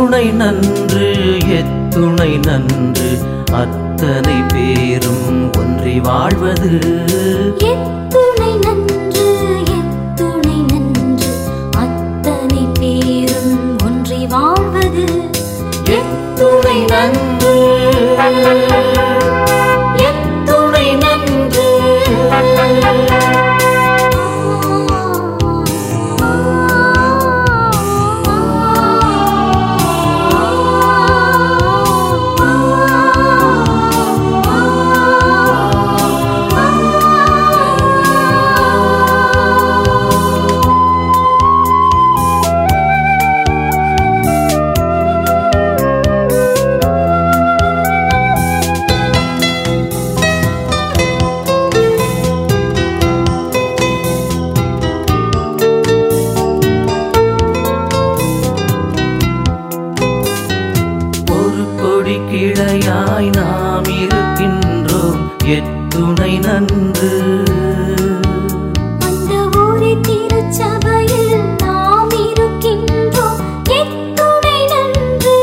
எத்துணை நன்று எத்துணை நன்று அத்தனை பேரும் ஒன்றி வாழ்வது எத்துணை நன்று எத்துணை நன்று அத்தனை பேரும் ஒன்றி வாழ்வது எத்துணை நன்று எத்துணை நன்று ஒரு கொடி கிளையாய் நாம் இருக்கின்றோம் எத்துணை நன்று அந்த ஊரே திருச்சபையில் நாம் இருக்கின்றோம் எத்துணை நன்று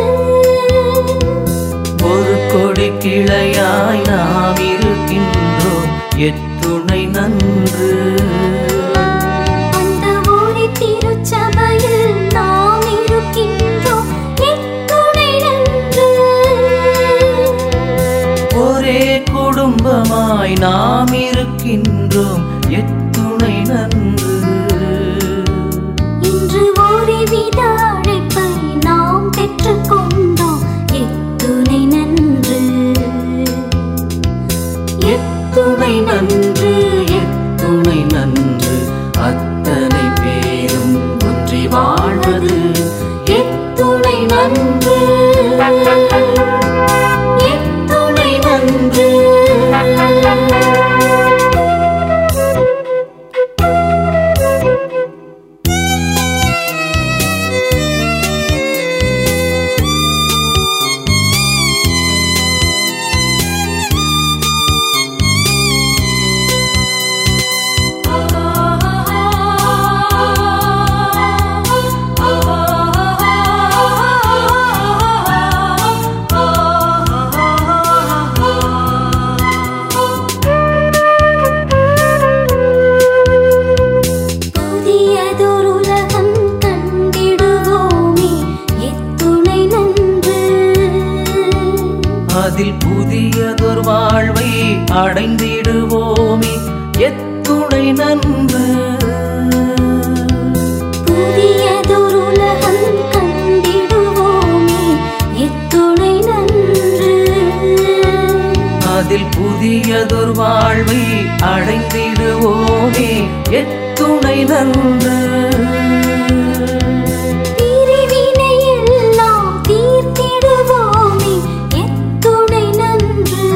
ஒரு கொடி கிளையாய் நாம் இருக்கின்றோம் எத்துணை நன்று அந்த ஊரே திருச்சபையில் நாம் இருக்கின்றோம் எத்துணை நன்று ஒரே குடும்பமாய் நாம் இருக்கின்றோம் எத்துணை நன்று இன்று ஒருவித அழைப்பை நாம் பெற்றுக்கொண்டோம் எத்துணை நன்று எத்துணை நன்று எத்துணை நன்று அத்தனை பேரும் ஒன்றி வாழ்வது எத்துணை நன்று எத்துணை நன்று புதியதொரு உலகம் கண்டிடுவோமே எத்துணை நன்று அதில் புதியதொரு வாழ்வை அடைந்திடுவோமே எத்துணை நன்று புதியதொரு உலகம் கண்டிடுவோமே எத்துணை நன்று அதில் புதியதொரு வாழ்வை அடைந்திடுவோமே எத்துணை நன்று பிரிவினை எல்லாம் தீர்த்திடுவோமே எத்துணை நன்று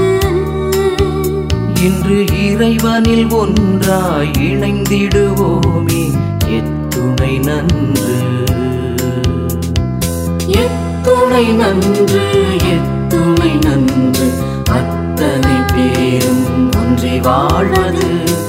இன்று இறைவனில் ஒன்றாய் இணைந்திடுவோமே எத்துணை நன்று எத்துணை நன்று எத்துணை நன்று அத்தனை பேரும் ஒன்றி வாழ்வது